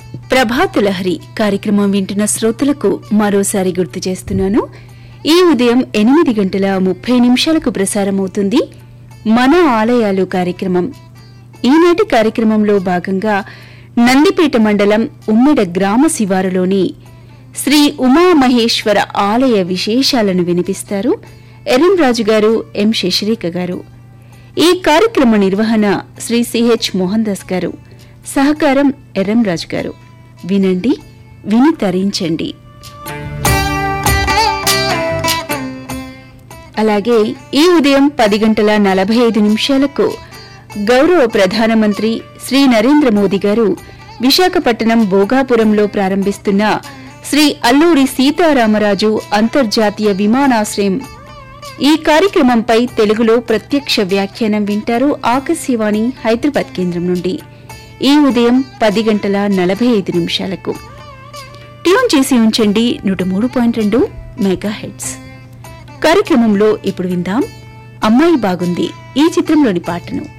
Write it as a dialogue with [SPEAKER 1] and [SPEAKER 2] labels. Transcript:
[SPEAKER 1] ప్రభాతలహరి కార్యక్రమం వింటున్న శ్రోతలకు మరోసారి గుర్తు చేస్తున్నాను ఈ ఉదయం ఎనిమిది గంటల ముప్పై నిమిషాలకు ప్రసారమవుతుంది మన ఆలయాలు కార్యక్రమం ఈనాటి కార్యక్రమంలో భాగంగా నందిపేట మండలం ఉమ్మెడ గ్రామ శివారులోని శ్రీ ఉమామహేశ్వర ఆలయ విశేషాలను వినిపిస్తారు ఎరంరాజు గారు ఎం శశిరేఖ గారు ఈ కార్యక్రమ నిర్వహణ శ్రీ సిహెచ్ మోహన్ దాస్ గారు సహకారం ఎర్రంరాజు గారు వినండి విని తరించండి అలాగే ఈ ఉదయం పది గంటల నలభై ఐదు నిమిషాలకు గౌరవ ప్రధానమంత్రి శ్రీ నరేంద్ర మోదీ గారు విశాఖపట్నం భోగాపురంలో ప్రారంభిస్తున్న శ్రీ అల్లూరి సీతారామరాజు అంతర్జాతీయ విమానాశ్రయం ఈ కార్యక్రమంపై తెలుగులో ప్రత్యక్ష వ్యాఖ్యానం వింటారు ఆకాశవాణి హైదరాబాద్ కేంద్రం నుండి ఈ ఉదయం పది గంటల నలభై ఐదు నిమిషాలకు ట్యూన్ చేసి ఉంచండి నూట మూడు పాయింట్ రెండు మెగా హెడ్స్ కార్యక్రమంలో ఇప్పుడు విందాం అమ్మాయి బాగుంది ఈ చిత్రంలోని పాటను